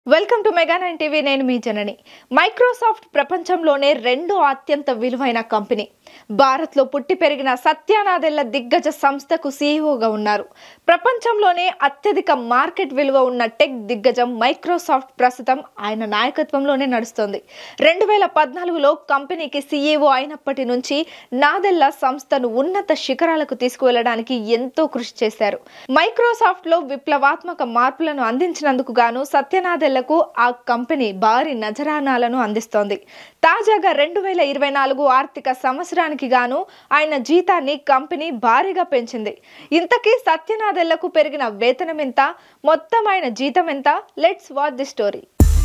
welcome to mega nine TV నేను మీ జనని Microsoft ప్రపంచంలోనే రెండో అత్యంత విలువైన కంపెనీ భారత్లో పుట్టి పెరిగిన సత్యానాదెళ్ల దిగ్గజ సంస్థకు సీఈఓగా ఉన్నారు ప్రపంచంలోనే అత్యధిక మార్కెట్ విలువ ఉన్న టెక్ దిగ్గజం మైక్రోసాఫ్ట్ ప్రస్తుతం ఆయన నాయకత్వంలోనే నడుస్తోంది రెండు వేల పద్నాలుగులో కంపెనీకి సీఈఓ అయినప్పటి నుంచి నాదెళ్ల సంస్థను ఉన్నత శిఖరాలకు తీసుకువెళ్ళడానికి ఎంతో కృషి చేశారు మైక్రోసాఫ్ట్ లో విప్లవాత్మక మార్పులను అందించినందుకు గాను సత్యనాదెళ్లకు ఆ కంపెనీ భారీ నజరానాలను అందిస్తోంది తాజాగా రెండు వేల ఇరవై నాలుగు ఆర్థిక సంవత్సరానికి గాను ఆయన జీతాన్ని కంపెనీ భారీగా పెంచింది ఇంతకీ సత్యనాదెళ్లకు పెరిగిన వేతనం ఎంత మొత్తం ఆయన జీతం ఎంత లెట్స్ వాచ్ ది స్టోరీ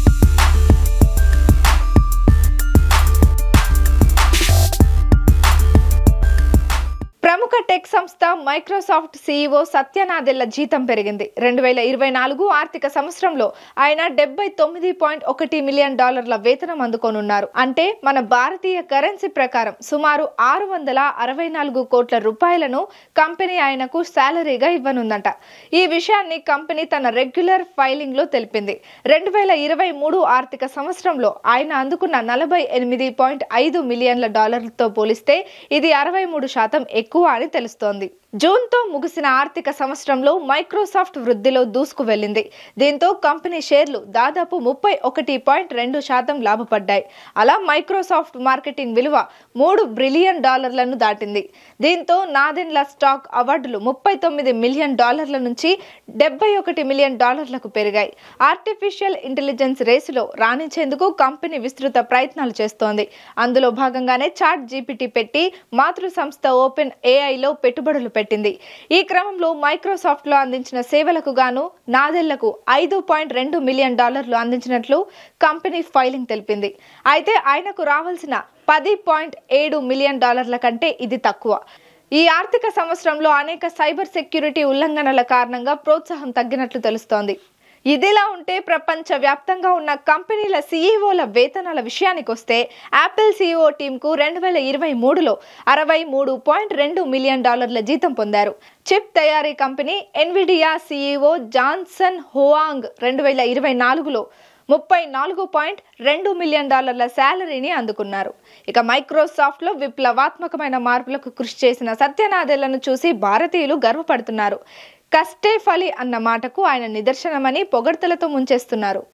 ప్రముఖ టెక్ సంస్థ మైక్రోసాఫ్ట్ సీఈఓ సత్యనాదెళ్ల జీతం పెరిగింది రెండు వేల ఇరవై నాలుగు ఆర్థిక సంవత్సరంలో ఆయన డెబ్బై తొమ్మిది పాయింట్ ఒకటి మిలియన్ డాలర్ల వేతనం అందుకోనున్నారు అంటే మన భారతీయ కరెన్సీ ప్రకారం సుమారు ఆరు వందల అరవై నాలుగు కోట్ల రూపాయలను కంపెనీ ఆయనకు శాలరీగా ఇవ్వనుందంట ఈ విషయాన్ని కంపెనీ తన రెగ్యులర్ ఫైలింగ్ లో తెలిపింది రెండు వేల ఇరవై మూడు ఆర్థిక సంవత్సరంలో ఆయన అందుకున్న నలభై ఎనిమిది పాయింట్ ఐదు మిలియన్ల డాలర్లతో పోలిస్తే ఇది అరవై మూడు శాతం ఎక్కువ అని తెలుస్తోంది జూన్తో ముగిసిన ఆర్థిక సంవత్సరంలో మైక్రోసాఫ్ట్ వృద్ధిలో దూసుకు వెళ్ళింది దీంతో కంపెనీ షేర్లు దాదాపు ముప్పై ఒకటి పాయింట్ రెండు శాతం లాభపడ్డాయి అలా మైక్రోసాఫ్ట్ మార్కెటింగ్ విలువ మూడు బిలియన్ డాలర్లను దాటింది దీంతో నాదెన్ల స్టాక్ అవార్డులు ముప్పై తొమ్మిది మిలియన్ డాలర్ల నుంచి డెబ్బై ఒకటి మిలియన్ డాలర్లకు పెరిగాయి ఆర్టిఫిషియల్ ఇంటెలిజెన్స్ రేసులో రాణించేందుకు కంపెనీ విస్తృత ప్రయత్నాలు చేస్తోంది అందులో భాగంగానే చాట్ జీపీటీ పెట్టి మాతృ సంస్థ ఓపెన్ ఏఐలో పెట్టుబడులు పెట్టింది ఈ క్రమంలో మైక్రోసాఫ్ట్ లో అందించిన సేవలకు గాను నాదెళ్లకు ఐదు పాయింట్ రెండు మిలియన్ డాలర్లు అందించినట్లు కంపెనీ ఫైలింగ్ తెలిపింది అయితే ఆయనకు రావాల్సిన పది పాయింట్ ఏడు మిలియన్ డాలర్ల కంటే ఇది తక్కువ ఈ ఆర్థిక సంవత్సరంలో అనేక సైబర్ సెక్యూరిటీ ఉల్లంఘనల కారణంగా ప్రోత్సాహం తగ్గినట్లు తెలుస్తోంది ఇదిలా ఉంటే ప్రపంచ వ్యాప్తంగా ఉన్న కంపెనీల సీఈఓల వేతనాల విషయానికి వస్తే యాపిల్ సీఈఓ టీంకు రెండు వేల ఇరవై మూడులో అరవై మూడు పాయింట్ రెండు మిలియన్ డాలర్ల జీతం పొందారు చిప్ తయారీ company Nvidia CEO Jensen Huang రెండు వేల ఇరవై నాలుగులో ముప్పై నాలుగు పాయింట్ రెండు మిలియన్ డాలర్ల శాలరీని అందుకున్నారు ఇక మైక్రోసాఫ్ట్ లో విప్లవాత్మకమైన మార్పులకు కృషి చేసిన సత్యనాదెళ్లను చూసి భారతీయులు గర్వపడుతున్నారు కష్టే ఫలి అన్న మాటకు ఆయన నిదర్శనమని పొగడ్తలతో ముంచేస్తున్నారు